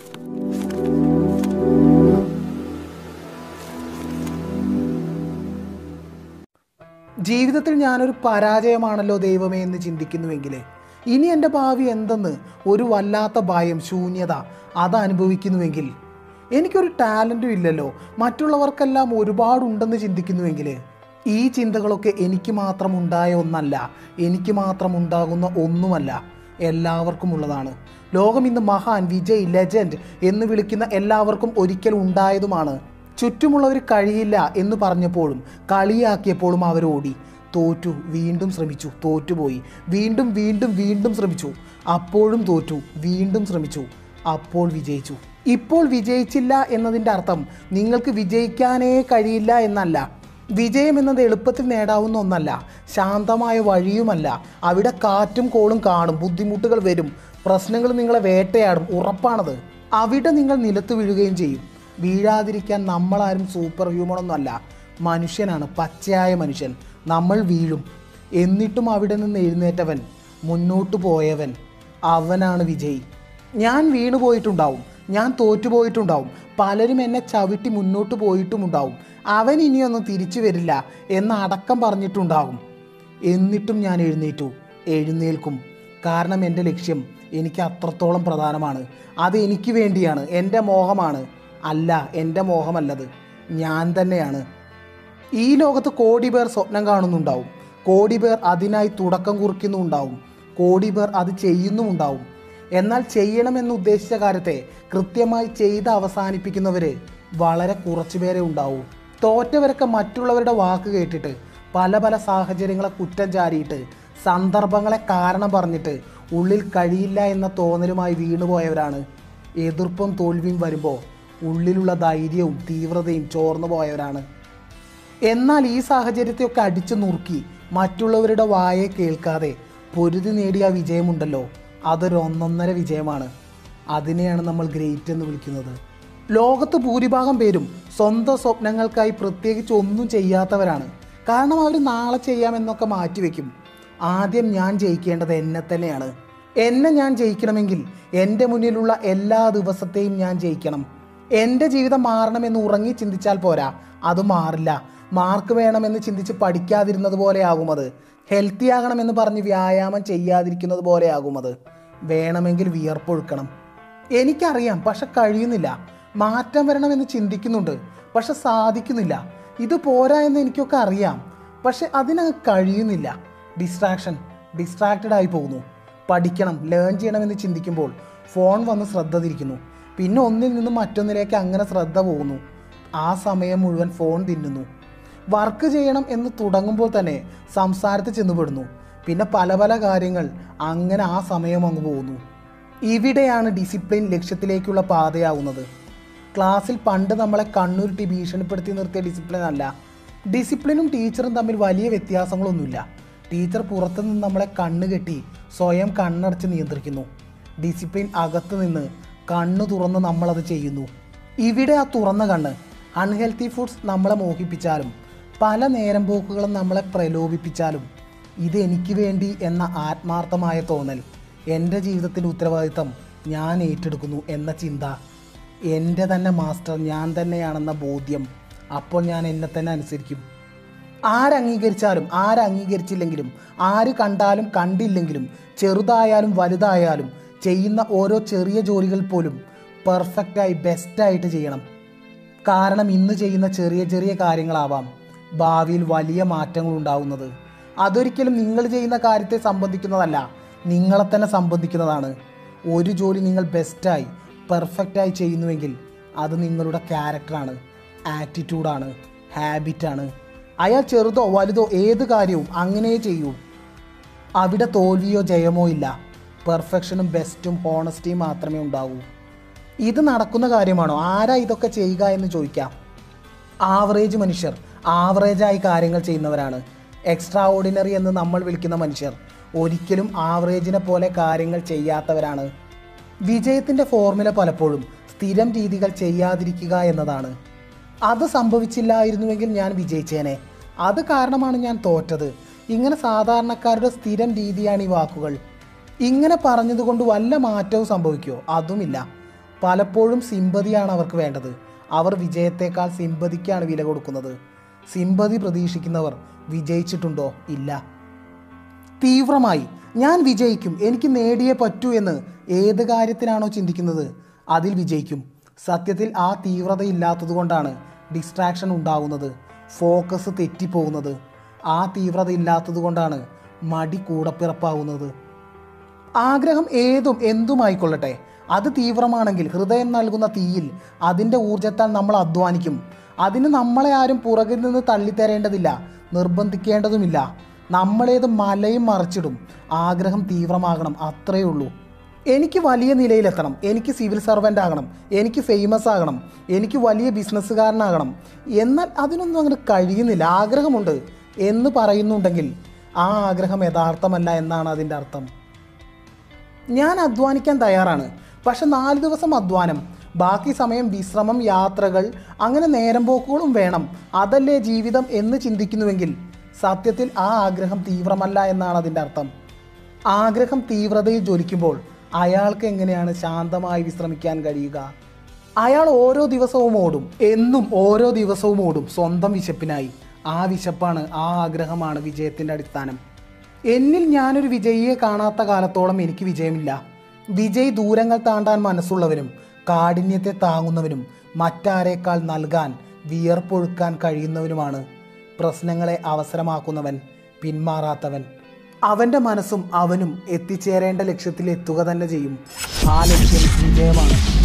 ജീവിതത്തിൽ ഞാനൊരു പരാജയമാണല്ലോ ദൈവമേ എന്ന് ചിന്തിക്കുന്നുവെങ്കിൽ ഇനി എൻ്റെ ഭാവി എന്തെന്ന് ഒരു വല്ലാത്ത ഭയം ശൂന്യത അത് അനുഭവിക്കുന്നുവെങ്കിൽ എനിക്കൊരു ടാലൻറ്റും ഇല്ലല്ലോ മറ്റുള്ളവർക്കെല്ലാം ഒരുപാടുണ്ടെന്ന് ചിന്തിക്കുന്നുവെങ്കിൽ ഈ ചിന്തകളൊക്കെ എനിക്ക് മാത്രം ഉണ്ടായ ഒന്നല്ല എനിക്ക് മാത്രം ഉണ്ടാകുന്ന ഒന്നുമല്ല എല്ലാവർക്കും ഉള്ളതാണ് ലോകം ഇന്ന് മഹാൻ വിജയ് ലെജൻഡ് എന്ന് വിളിക്കുന്ന എല്ലാവർക്കും ഒരിക്കൽ ഉണ്ടായതുമാണ് ചുറ്റുമുള്ളവർ കഴിയില്ല എന്ന് പറഞ്ഞപ്പോഴും കളിയാക്കിയപ്പോഴും അവർ ഓടി തോറ്റു വീണ്ടും ശ്രമിച്ചു തോറ്റുപോയി വീണ്ടും വീണ്ടും വീണ്ടും ശ്രമിച്ചു അപ്പോഴും തോറ്റു വീണ്ടും ശ്രമിച്ചു അപ്പോൾ വിജയിച്ചു ഇപ്പോൾ വിജയിച്ചില്ല എന്നതിൻ്റെ അർത്ഥം നിങ്ങൾക്ക് വിജയിക്കാനേ കഴിയില്ല എന്നല്ല വിജയം എന്നത് എളുപ്പത്തിൽ നേടാവുന്ന ഒന്നല്ല ശാന്തമായ വഴിയുമല്ല അവിടെ കാറ്റും കോളും കാണും ബുദ്ധിമുട്ടുകൾ വരും പ്രശ്നങ്ങൾ നിങ്ങളെ വേട്ടയാടും ഉറപ്പാണത് അവിടെ നിങ്ങൾ നിലത്ത് വീഴുകയും ചെയ്യും വീഴാതിരിക്കാൻ നമ്മളാരും സൂപ്പർ ഹ്യൂമണൊന്നുമല്ല മനുഷ്യനാണ് പച്ചയായ മനുഷ്യൻ നമ്മൾ വീഴും എന്നിട്ടും അവിടെ നിന്ന് എഴുന്നേറ്റവൻ മുന്നോട്ട് പോയവൻ അവനാണ് വിജയി ഞാൻ വീണു പോയിട്ടുണ്ടാവും ഞാൻ തോറ്റുപോയിട്ടുണ്ടാവും പലരും എന്നെ ചവിട്ടി മുന്നോട്ട് പോയിട്ടുമുണ്ടാവും അവൻ ഇനിയൊന്നും തിരിച്ചു വരില്ല എന്ന് അടക്കം പറഞ്ഞിട്ടുണ്ടാകും എന്നിട്ടും ഞാൻ എഴുന്നേറ്റു എഴുന്നേൽക്കും കാരണം എൻ്റെ ലക്ഷ്യം എനിക്ക് അത്രത്തോളം പ്രധാനമാണ് അത് എനിക്ക് വേണ്ടിയാണ് എൻ്റെ മോഹമാണ് അല്ല എൻ്റെ മോഹമല്ലത് ഞാൻ തന്നെയാണ് ഈ ലോകത്ത് കോടി പേർ സ്വപ്നം കാണുന്നുണ്ടാവും കോടി പേർ അതിനായി തുടക്കം കുറിക്കുന്നുണ്ടാവും കോടി പേർ അത് ചെയ്യുന്നുമുണ്ടാവും എന്നാൽ ചെയ്യണമെന്ന് ഉദ്ദേശിച്ച കാര്യത്തെ കൃത്യമായി ചെയ്ത് അവസാനിപ്പിക്കുന്നവർ വളരെ കുറച്ചു പേരെ ഉണ്ടാവൂ തോറ്റവരൊക്കെ മറ്റുള്ളവരുടെ വാക്ക് കേട്ടിട്ട് പല പല സാഹചര്യങ്ങളെ കുറ്റം ചാരിയിട്ട് സന്ദർഭങ്ങളെ കാരണം പറഞ്ഞിട്ട് ഉള്ളിൽ കഴിയില്ല എന്ന തോന്നലുമായി വീണുപോയവരാണ് എതിർപ്പും തോൽവിയും വരുമ്പോൾ ഉള്ളിലുള്ള ധൈര്യവും തീവ്രതയും ചോർന്നു പോയവരാണ് എന്നാൽ ഈ സാഹചര്യത്തെയൊക്കെ അടിച്ചു നുറുക്കി മറ്റുള്ളവരുടെ വായെ കേൾക്കാതെ പൊരുതി നേടിയ ആ വിജയമുണ്ടല്ലോ അതൊരു ഒന്നൊന്നര വിജയമാണ് അതിനെയാണ് നമ്മൾ ഗ്രേറ്റ് എന്ന് വിളിക്കുന്നത് ലോകത്ത് ഭൂരിഭാഗം പേരും സ്വന്തം സ്വപ്നങ്ങൾക്കായി പ്രത്യേകിച്ച് ഒന്നും ചെയ്യാത്തവരാണ് കാരണം അവർ നാളെ ചെയ്യാമെന്നൊക്കെ മാറ്റിവെക്കും ആദ്യം ഞാൻ ജയിക്കേണ്ടത് എന്നെ തന്നെയാണ് എന്നെ ഞാൻ ജയിക്കണമെങ്കിൽ എൻ്റെ മുന്നിലുള്ള എല്ലാ ദിവസത്തെയും ഞാൻ ജയിക്കണം എൻ്റെ ജീവിതം മാറണമെന്ന് ഉറങ്ങി ചിന്തിച്ചാൽ പോരാ അത് മാറില്ല മാർക്ക് വേണമെന്ന് ചിന്തിച്ച് പഠിക്കാതിരുന്നത് പോലെയാകും അത് ഹെൽത്തി ആകണമെന്ന് പറഞ്ഞ് വ്യായാമം ചെയ്യാതിരിക്കുന്നത് പോലെയാകും അത് വേണമെങ്കിൽ വിയർപ്പൊഴുക്കണം എനിക്കറിയാം പക്ഷെ കഴിയുന്നില്ല മാറ്റം വരണമെന്ന് ചിന്തിക്കുന്നുണ്ട് പക്ഷെ സാധിക്കുന്നില്ല ഇത് പോരാ എന്ന് എനിക്കൊക്കെ അറിയാം പക്ഷെ അതിനങ്ങ് കഴിയുന്നില്ല ഡിസ്ട്രാക്ഷൻ ഡിസ്ട്രാക്റ്റഡ് ആയി പോകുന്നു പഠിക്കണം ലേൺ ചെയ്യണമെന്ന് ചിന്തിക്കുമ്പോൾ ഫോൺ വന്ന് ശ്രദ്ധ തിരിക്കുന്നു പിന്നെ ഒന്നിൽ നിന്നും മറ്റൊന്നിലേക്ക് അങ്ങനെ ശ്രദ്ധ പോകുന്നു ആ സമയം മുഴുവൻ ഫോൺ തിന്നുന്നു വർക്ക് ചെയ്യണം എന്ന് തുടങ്ങുമ്പോൾ തന്നെ സംസാരത്തിൽ ചെന്നുപെടുന്നു പിന്നെ പല പല കാര്യങ്ങൾ അങ്ങനെ ആ സമയം അങ്ങ് പോകുന്നു ഇവിടെയാണ് ഡിസിപ്ലിൻ ലക്ഷ്യത്തിലേക്കുള്ള പാതയാവുന്നത് ക്ലാസ്സിൽ പണ്ട് നമ്മളെ കണ്ണുരുട്ടി ഭീഷണിപ്പെടുത്തി നിർത്തിയ ഡിസിപ്ലിൻ അല്ല ഡിസിപ്ലിനും ടീച്ചറും തമ്മിൽ വലിയ വ്യത്യാസങ്ങളൊന്നുമില്ല ടീച്ചർ പുറത്തു നിന്ന് നമ്മളെ കണ്ണ് കെട്ടി സ്വയം കണ്ണടച്ച് നിയന്ത്രിക്കുന്നു ഡിസിപ്ലിൻ അകത്ത് നിന്ന് കണ്ണ് തുറന്ന് നമ്മളത് ചെയ്യുന്നു ഇവിടെ ആ തുറന്ന കണ്ണ് അൺഹെൽത്തി ഫുഡ്സ് നമ്മളെ മോഹിപ്പിച്ചാലും പല നേരം പോക്കുകളും നമ്മളെ പ്രലോഭിപ്പിച്ചാലും ഇത് എനിക്ക് വേണ്ടി എന്ന ആത്മാർത്ഥമായ തോന്നൽ എൻ്റെ ജീവിതത്തിൻ്റെ ഉത്തരവാദിത്തം ഞാൻ ഏറ്റെടുക്കുന്നു എന്ന ചിന്ത എൻ്റെ തന്നെ മാസ്റ്റർ ഞാൻ തന്നെയാണെന്ന ബോധ്യം അപ്പോൾ ഞാൻ എന്നെ തന്നെ അനുസരിക്കും ആരംഗീകരിച്ചാലും ആരംഗീകരിച്ചില്ലെങ്കിലും ആര് കണ്ടാലും കണ്ടില്ലെങ്കിലും ചെറുതായാലും വലുതായാലും ചെയ്യുന്ന ഓരോ ചെറിയ ജോലികൾ പോലും പെർഫെക്റ്റായി ബെസ്റ്റായിട്ട് ചെയ്യണം കാരണം ഇന്ന് ചെയ്യുന്ന ചെറിയ ചെറിയ കാര്യങ്ങളാവാം ഭാവിയിൽ വലിയ മാറ്റങ്ങൾ ഉണ്ടാവുന്നത് അതൊരിക്കലും നിങ്ങൾ ചെയ്യുന്ന കാര്യത്തെ സംബന്ധിക്കുന്നതല്ല നിങ്ങളെ തന്നെ സംബന്ധിക്കുന്നതാണ് ഒരു ജോലി നിങ്ങൾ ബെസ്റ്റായി പെർഫെക്റ്റായി ചെയ്യുന്നുവെങ്കിൽ അത് നിങ്ങളുടെ ക്യാരക്ടറാണ് ആറ്റിറ്റ്യൂഡാണ് ഹാബിറ്റാണ് അയാൾ ചെറുതോ വലുതോ ഏത് കാര്യവും അങ്ങനെ ചെയ്യൂ അവിടെ തോൽവിയോ ജയമോ ഇല്ല പെർഫെക്ഷനും ബെസ്റ്റും ഹോണസ്റ്റിയും മാത്രമേ ഉണ്ടാവൂ ഇത് നടക്കുന്ന കാര്യമാണോ ആരാ ഇതൊക്കെ ചെയ്യുക എന്ന് ചോദിക്കാം ആവറേജ് മനുഷ്യർ ആവറേജായി കാര്യങ്ങൾ ചെയ്യുന്നവരാണ് എക്സ്ട്രാ ഓർഡിനറി എന്ന് നമ്മൾ വിളിക്കുന്ന മനുഷ്യർ ഒരിക്കലും ആവറേജിനെ പോലെ കാര്യങ്ങൾ ചെയ്യാത്തവരാണ് വിജയത്തിൻ്റെ ഫോർമുല പലപ്പോഴും സ്ഥിരം രീതികൾ ചെയ്യാതിരിക്കുക എന്നതാണ് അത് സംഭവിച്ചില്ലായിരുന്നുവെങ്കിൽ ഞാൻ വിജയിച്ചേനെ അത് കാരണമാണ് ഞാൻ തോറ്റത് ഇങ്ങനെ സാധാരണക്കാരുടെ സ്ഥിരം രീതിയാണ് ഈ വാക്കുകൾ ഇങ്ങനെ പറഞ്ഞതുകൊണ്ട് വല്ല മാറ്റവും സംഭവിക്കുമോ അതുമില്ല പലപ്പോഴും സിമ്പതിയാണ് അവർക്ക് വേണ്ടത് അവർ വിജയത്തേക്കാൾ സിമ്പതിക്കാണ് വില കൊടുക്കുന്നത് സിമ്പതി പ്രതീക്ഷിക്കുന്നവർ വിജയിച്ചിട്ടുണ്ടോ ഇല്ല തീവ്രമായി ഞാൻ വിജയിക്കും എനിക്ക് നേടിയേ പറ്റൂ എന്ന് ഏത് കാര്യത്തിനാണോ ചിന്തിക്കുന്നത് അതിൽ വിജയിക്കും സത്യത്തിൽ ആ തീവ്രത ഇല്ലാത്തതുകൊണ്ടാണ് ഡിസ്ട്രാക്ഷൻ ഉണ്ടാകുന്നത് ഫോക്കസ് തെറ്റിപ്പോകുന്നത് ആ തീവ്രത ഇല്ലാത്തതുകൊണ്ടാണ് മടി കൂടപ്പിറപ്പാവുന്നത് ആഗ്രഹം ഏതും എന്തുമായിക്കൊള്ളട്ടെ അത് തീവ്രമാണെങ്കിൽ ഹൃദയം നൽകുന്ന തീയിൽ അതിൻ്റെ ഊർജത്താൽ നമ്മൾ അധ്വാനിക്കും അതിന് നമ്മളെ ആരും പുറകിൽ നിന്ന് തള്ളിത്തരേണ്ടതില്ല നിർബന്ധിക്കേണ്ടതുമില്ല നമ്മളേത് മലയും മറിച്ചിടും ആഗ്രഹം തീവ്രമാകണം അത്രയേ ഉള്ളൂ എനിക്ക് വലിയ നിലയിലെത്തണം എനിക്ക് സിവിൽ സർവൻ്റ് ആകണം എനിക്ക് ഫേമസ് ആകണം എനിക്ക് വലിയ ബിസിനസ്സുകാരനാകണം എന്നാൽ അതിനൊന്നും അങ്ങനെ കഴിയുന്നില്ല ആഗ്രഹമുണ്ട് എന്ന് പറയുന്നുണ്ടെങ്കിൽ ആ ആഗ്രഹം യഥാർത്ഥമല്ല എന്നാണ് അതിൻ്റെ അർത്ഥം ഞാൻ അധ്വാനിക്കാൻ തയ്യാറാണ് പക്ഷെ നാല് ദിവസം അധ്വാനം ബാക്കി സമയം വിശ്രമം യാത്രകൾ അങ്ങനെ നേരം പോക്കുകളും വേണം അതല്ലേ ജീവിതം എന്ന് ചിന്തിക്കുന്നുവെങ്കിൽ സത്യത്തിൽ ആ ആഗ്രഹം തീവ്രമല്ല എന്നാണ് അതിൻ്റെ അർത്ഥം ആഗ്രഹം തീവ്രതയിൽ ജ്വലിക്കുമ്പോൾ അയാൾക്ക് എങ്ങനെയാണ് ശാന്തമായി വിശ്രമിക്കാൻ കഴിയുക അയാൾ ഓരോ ദിവസവും ഓടും എന്നും ഓരോ ദിവസവും ഓടും സ്വന്തം വിശപ്പിനായി ആ വിശപ്പാണ് ആ ആഗ്രഹമാണ് വിജയത്തിൻ്റെ അടിസ്ഥാനം എന്നിൽ ഞാനൊരു വിജയിയെ കാണാത്ത കാലത്തോളം എനിക്ക് വിജയമില്ല വിജയ് ദൂരങ്ങൾ താണ്ടാൻ മനസ്സുള്ളവനും കാഠിന്യത്തെ താങ്ങുന്നവനും മറ്റാരേക്കാൾ നൽകാൻ വിയർപ്പൊഴുക്കാൻ കഴിയുന്നവനുമാണ് പ്രശ്നങ്ങളെ അവസരമാക്കുന്നവൻ പിന്മാറാത്തവൻ അവൻ്റെ മനസ്സും അവനും എത്തിച്ചേരേണ്ട ലക്ഷ്യത്തിൽ എത്തുക തന്നെ ചെയ്യും ആ ലക്ഷ്യം വിജയമാണ്